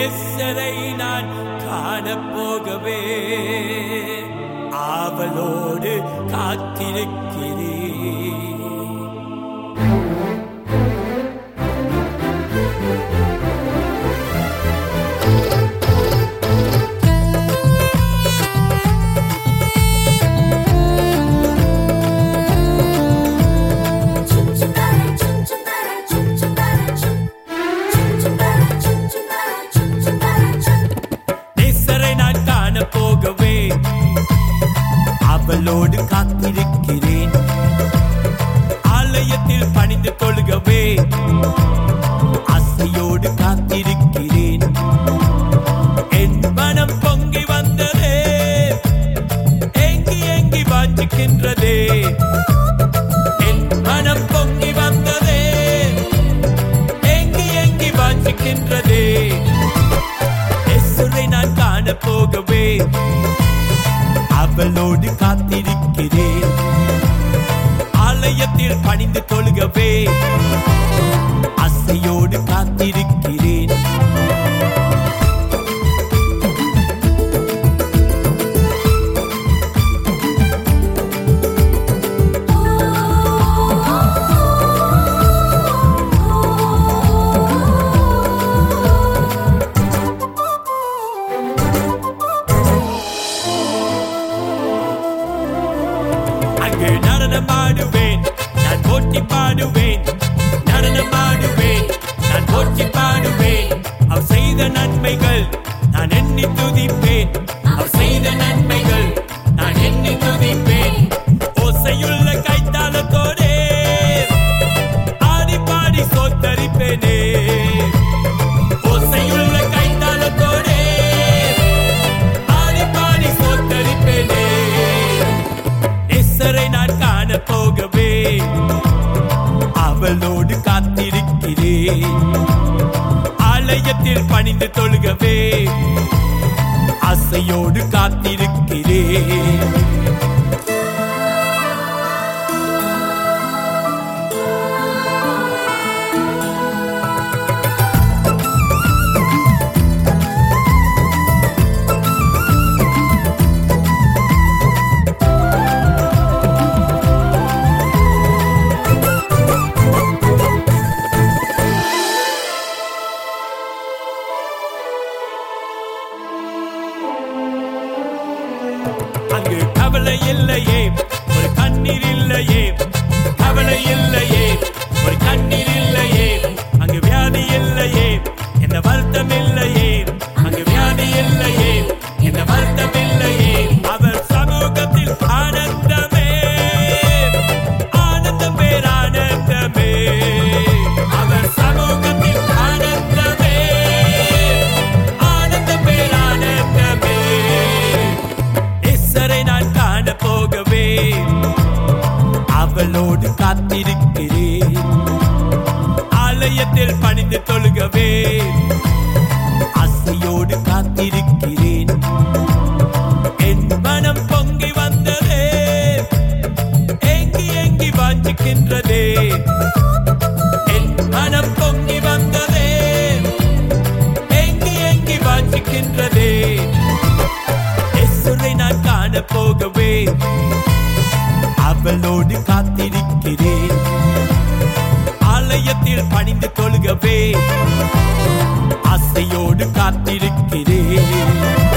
நேசரை நான் காணப்போகவே ஆவலோடு காத்திருக்கிறேன் Chum chum bara chum chum bara chum chum bara chum chum chum bara chum chum bara chum chum bara chum நேசரை நான் காண போகவே அவளோடு காத்திருக்கிறேன் ஆலயத்தில் பணிந்து கொள்கவே ஆசையோடு காத்திருக்கிறேன் என் மனம் பொங்கி வந்ததே ஏங்கி ஏங்கி வாஞ்சிக்கின்றதே என் மனம் பொங்கி வந்ததே ஏங்கி ஏங்கி வாஞ்சிக்கின்றதே எசுரை நான் காண போகவே அவளோடு காத்திருக்கிறேன் ஆலயத்தில் பணிந்து கொள்கவே அசையோடு காத்திருக்கிறேன் அங்கு நடனம் ஆடுவேன் நான் போட்டி பாடுவேன் நடனம் ஆடுவேன் நான் போட்டி பாடுவேன் அவர் செய்த நன்மைகள் நான் எண்ணி துதிப்பேன் அவர் செய்த நன்மைகள் நான் எண்ணி துதிப்பேன் ஓசையுள்ள கைத்தாளத்தோடே ஆடி பாடி சோத்தரிப்பேனே ஓசையுள்ள கைத்தாளத்தோடே ஆடி பாடி சோத்தரிப்பேனே நேசரை நான் காண போகவே அவளோடு காத்திருக்கிறேன் ஆலயத்தில் பணிந்து தொழுகவே ஆசையோடு காத்திருக்கிறேன் அங்கு கவலை இல்லையே ஒரு கண்ணீர் இல்லையே கவலை இல்லையே ஒரு கண்ணீர் இல்லையே அங்கு வியாதி இல்லையே என்ன வருத்தம் இல்லையே அங்கு வியாதி இல்லையே என்ன வருத்தம் இல்லையே அவர் சமூகத்தில் ஆனந்தமே ஆனந்தம் பேரானந்தமே அவர் சமூகத்தில் ஆனந்தமே ஆனந்தம் பேரானந்தமே எசரை நான் காண போகவே அவளோடு காத்திருக்கிறேன் ஆலயத்தில் பணிந்து தொழுகவே ஆசையோடு காத்திருக்கிறேன் என் மனம் பொங்கி வந்ததே ஏங்கி ஏங்கி வாஞ்சிக்கின்றதே என் மனம் பொங்கி வந்ததே ஏங்கி ஏங்கி வாஞ்சிக்கின்றதே எசுரை நான் காண போகவே அவளோடு காத்திருக்கிறேன் ஆலயத்தில் பணிந்து கொள்கவே ஆசையோடு காத்திருக்கிறேன்